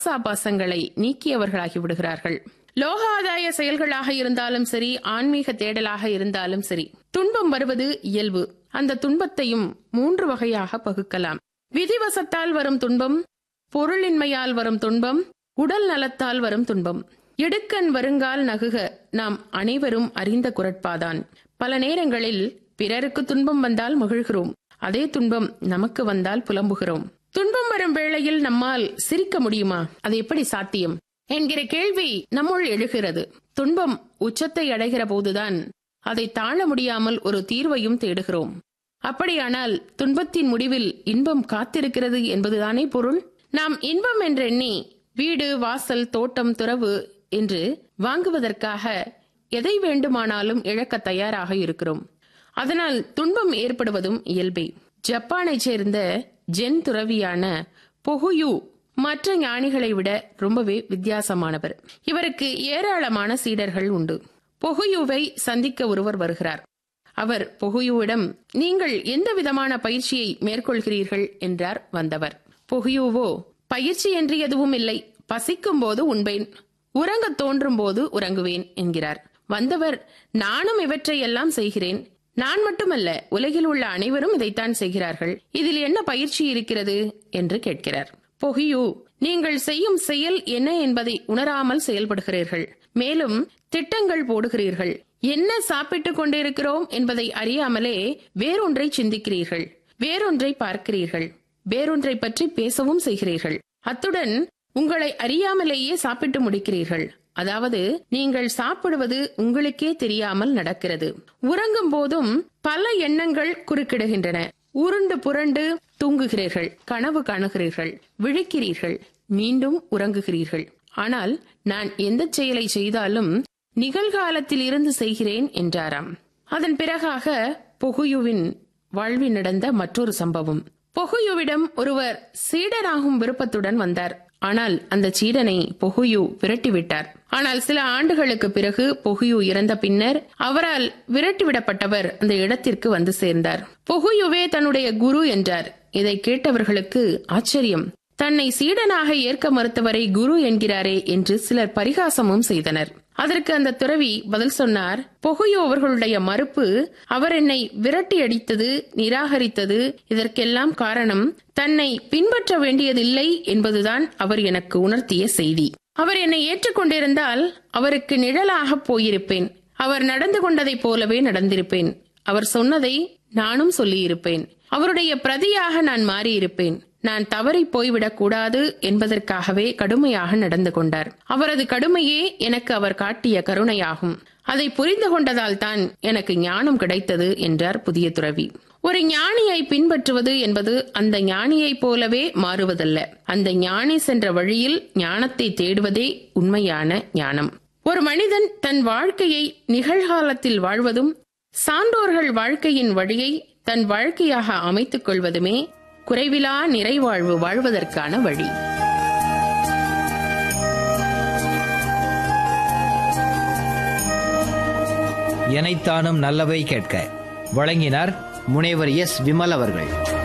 ஆசாபாசங்களை நீக்கியவர்களாகி விடுகிறார்கள் லோகாதாய செயல்களாக இருந்தாலும் சரி ஆன்மீக தேடலாக இருந்தாலும் சரி துன்பம் வருவது இயல்பு அந்த துன்பத்தையும் மூன்று வகையாக பகுக்கலாம் விதிவசத்தால் வரும் துன்பம் பொருளின்மையால் வரும் துன்பம் உடல் நலத்தால் வரும் துன்பம் இடுக்கண் வருங்கால் நகுக நாம் அனைவரும் அறிந்த குரட்பாதான் பல நேரங்களில் பிறருக்கு துன்பம் வந்தால் மகிழ்கிறோம் அதே துன்பம் நமக்கு வந்தால் புலம்புகிறோம் துன்பம் வரும் வேளையில் நம்மால் சிரிக்க முடியுமா அது எப்படி சாத்தியம் என்கிற கேள்வி நம்முள் எழுகிறது துன்பம் உச்சத்தை அடைகிற போதுதான் அதை தாழ முடியாமல் ஒரு தீர்வையும் தேடுகிறோம் அப்படியானால் துன்பத்தின் முடிவில் இன்பம் காத்திருக்கிறது என்பதுதானே பொருள் நாம் இன்பம் என்றெண்ணி வீடு வாசல் தோட்டம் துறவு என்று வாங்குவதற்காக எதை வேண்டுமானாலும் இழக்க தயாராக இருக்கிறோம் அதனால் துன்பம் ஏற்படுவதும் இயல்பே ஜப்பானைச் சேர்ந்த ஜென் துறவியான பொகுயு மற்ற ஞானிகளை விட ரொம்பவே வித்தியாசமானவர் இவருக்கு ஏராளமான சீடர்கள் உண்டு பொகுயுவை சந்திக்க ஒருவர் வருகிறார் அவர் பொகுயுவிடம் நீங்கள் எந்த விதமான பயிற்சியை மேற்கொள்கிறீர்கள் என்றார் வந்தவர் பொகுயுவோ பயிற்சி என்று எதுவும் இல்லை பசிக்கும் போது உண்பேன் உறங்க தோன்றும் போது உறங்குவேன் என்கிறார் வந்தவர் நானும் இவற்றை எல்லாம் செய்கிறேன் நான் மட்டுமல்ல உலகில் உள்ள அனைவரும் இதைத்தான் செய்கிறார்கள் இதில் என்ன பயிற்சி இருக்கிறது என்று கேட்கிறார் பொகியு நீங்கள் செய்யும் செயல் என்ன என்பதை உணராமல் செயல்படுகிறீர்கள் மேலும் திட்டங்கள் போடுகிறீர்கள் என்ன சாப்பிட்டுக் கொண்டிருக்கிறோம் என்பதை அறியாமலே வேறொன்றை சிந்திக்கிறீர்கள் வேறொன்றை பார்க்கிறீர்கள் வேறொன்றை பற்றி பேசவும் செய்கிறீர்கள் அத்துடன் உங்களை அறியாமலேயே சாப்பிட்டு முடிக்கிறீர்கள் அதாவது நீங்கள் சாப்பிடுவது உங்களுக்கே தெரியாமல் நடக்கிறது உறங்கும் போதும் பல எண்ணங்கள் குறுக்கிடுகின்றன உருண்டு புரண்டு தூங்குகிறீர்கள் கனவு காணுகிறீர்கள் விழிக்கிறீர்கள் மீண்டும் உறங்குகிறீர்கள் ஆனால் நான் எந்த செயலை செய்தாலும் நிகழ்காலத்தில் இருந்து செய்கிறேன் என்றாராம் அதன் பிறகாக பொகுயுவின் வாழ்வில் நடந்த மற்றொரு சம்பவம் பொகுயுவிடம் ஒருவர் சீடராகும் விருப்பத்துடன் வந்தார் ஆனால் அந்த சீடனை பொகுயு விரட்டிவிட்டார் ஆனால் சில ஆண்டுகளுக்கு பிறகு பொகுயு இறந்த பின்னர் அவரால் விரட்டிவிடப்பட்டவர் அந்த இடத்திற்கு வந்து சேர்ந்தார் பொகுயுவே தன்னுடைய குரு என்றார் இதை கேட்டவர்களுக்கு ஆச்சரியம் தன்னை சீடனாக ஏற்க மறுத்தவரை குரு என்கிறாரே என்று சிலர் பரிகாசமும் செய்தனர் அதற்கு அந்த துறவி பதில் சொன்னார் பொகுயோ அவர்களுடைய மறுப்பு அவர் என்னை விரட்டி அடித்தது நிராகரித்தது இதற்கெல்லாம் காரணம் தன்னை பின்பற்ற வேண்டியதில்லை என்பதுதான் அவர் எனக்கு உணர்த்திய செய்தி அவர் என்னை ஏற்றுக்கொண்டிருந்தால் அவருக்கு நிழலாக போயிருப்பேன் அவர் நடந்து கொண்டதைப் போலவே நடந்திருப்பேன் அவர் சொன்னதை நானும் சொல்லியிருப்பேன் அவருடைய பிரதியாக நான் மாறியிருப்பேன் நான் தவறி போய்விடக் கூடாது என்பதற்காகவே கடுமையாக நடந்து கொண்டார் அவரது கடுமையே எனக்கு அவர் காட்டிய கருணையாகும் அதை புரிந்து கொண்டதால் தான் எனக்கு ஞானம் கிடைத்தது என்றார் புதிய துறவி ஒரு ஞானியை பின்பற்றுவது என்பது அந்த ஞானியைப் போலவே மாறுவதல்ல அந்த ஞானி சென்ற வழியில் ஞானத்தை தேடுவதே உண்மையான ஞானம் ஒரு மனிதன் தன் வாழ்க்கையை நிகழ்காலத்தில் வாழ்வதும் சான்றோர்கள் வாழ்க்கையின் வழியை தன் வாழ்க்கையாக அமைத்துக் கொள்வதுமே குறைவிலா நிறைவாழ்வு வாழ்வதற்கான வழி எனைத்தானும் நல்லவை கேட்க வழங்கினார் முனைவர் எஸ் விமல் அவர்கள்